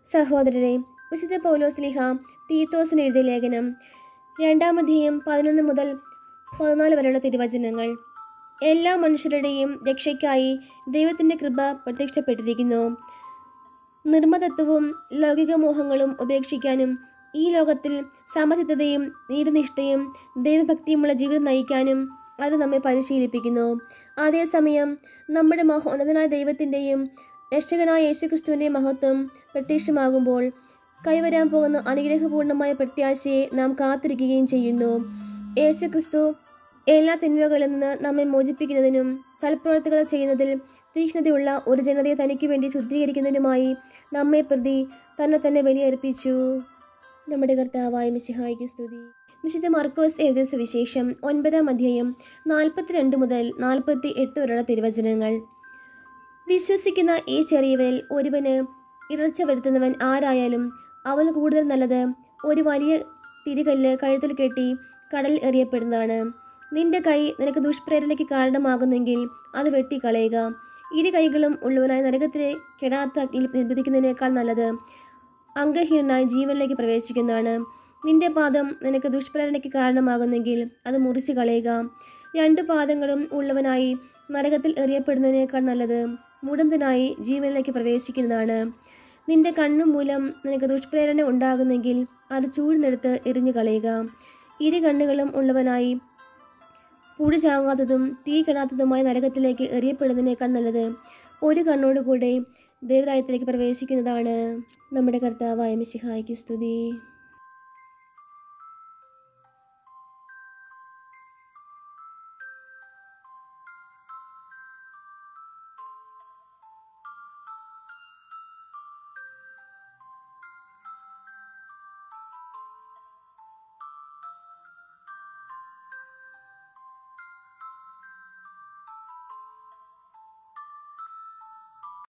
സഹോദരരെ വിശുദ്ധ പൗലോസ്ലിഹ തീത്തോസിന് എഴുതിയ ലേഖനം രണ്ടാമധ്യയം പതിനൊന്ന് മുതൽ പതിനാല് വരെയുള്ള തിരുവചനങ്ങൾ എല്ലാ മനുഷ്യരുടെയും രക്ഷയ്ക്കായി ദൈവത്തിൻ്റെ കൃപ പ്രത്യക്ഷപ്പെട്ടിരിക്കുന്നു നിർമ്മതത്വവും ലൗകിക മോഹങ്ങളും ഉപേക്ഷിക്കാനും ഈ ലോകത്തിൽ സമചിത്തതയും നീതിനിഷ്ഠയും ദൈവഭക്തിയുമുള്ള ജീവിതം നയിക്കാനും അത് നമ്മെ പരിശീലിപ്പിക്കുന്നു അതേസമയം നമ്മുടെ മഹോന്നതനായ ദൈവത്തിൻ്റെയും രക്ഷകനായ യേശുക്രിസ്തുവിൻ്റെയും മഹത്വം പ്രത്യക്ഷമാകുമ്പോൾ കൈവരാൻ പോകുന്ന അനുഗ്രഹപൂർണമായ പ്രത്യാശയെ നാം കാത്തിരിക്കുകയും ചെയ്യുന്നു യേശുക്രിസ്തു എല്ലാ തിന്മകളിൽ നിന്ന് നമ്മെ മോചിപ്പിക്കുന്നതിനും സൽപ്രവർത്തികൾ ചെയ്യുന്നതിൽ തീക്ഷ്ണതയുള്ള ഒരു ജനതയെ തനിക്ക് വേണ്ടി ശുദ്ധീകരിക്കുന്നതിനുമായി നമ്മെ പ്രതി തന്നെ തന്നെ ബലിയർപ്പിച്ചു നമ്മുടെ കർത്താവായ മിശിഹായിക്ക് സ്തുതി വിശുദ്ധ മർക്കോസ് എഴുതിയ സുവിശേഷം ഒൻപതാം അധ്യായം നാൽപ്പത്തിരണ്ട് മുതൽ നാൽപ്പത്തി എട്ട് വരെയുള്ള തിരുവചനങ്ങൾ വിശ്വസിക്കുന്ന ഈ ചെറിയവരിൽ ഒരുവന് ഇടർച്ച വരുത്തുന്നവൻ ആരായാലും അവന് കൂടുതൽ നല്ലത് ഒരു വലിയ തിരികല്ല് കഴുത്തിൽ കെട്ടി കടലിൽ എറിയപ്പെടുന്നതാണ് നിന്റെ കൈ നിനക്ക് ദുഷ്പ്രേരണയ്ക്ക് കാരണമാകുന്നെങ്കിൽ അത് വെട്ടിക്കളയുക ഇരു കൈകളും ഉള്ളവനായി നരകത്തിലെ കെടാത്ത അഗ്നിയിൽ നിർബന്ധിക്കുന്നതിനേക്കാൾ നല്ലത് അംഗഹീനനായി ജീവനിലേക്ക് പ്രവേശിക്കുന്നതാണ് നിന്റെ പാദം നിനക്ക് ദുഷ്പ്രേരണയ്ക്ക് കാരണമാകുന്നെങ്കിൽ അത് മുറിച്ചു കളയുക രണ്ട് പാദങ്ങളും ഉള്ളവനായി നരകത്തിൽ എറിയപ്പെടുന്നതിനേക്കാൾ നല്ലത് മുടന്തനായി ജീവനിലേക്ക് പ്രവേശിക്കുന്നതാണ് നിന്റെ കണ്ണു മൂലം നിനക്ക് ദുഷ്പ്രേരണ ഉണ്ടാകുന്നെങ്കിൽ അത് ചൂഴ്ന്നെടുത്ത് എറിഞ്ഞു കളയുക ഇരു കണ്ണുകളും ഉള്ളവനായി പുഴു ചാകാത്തതും തീ കിടാത്തതുമായ നരകത്തിലേക്ക് എറിയപ്പെടുന്നതിനേക്കാൾ നല്ലത് ഒരു കണ്ണോടുകൂടെ ദൈവരായത്തിലേക്ക് പ്രവേശിക്കുന്നതാണ് നമ്മുടെ കർത്താവായ മിശിഹായ്ക്ക് സ്തുതി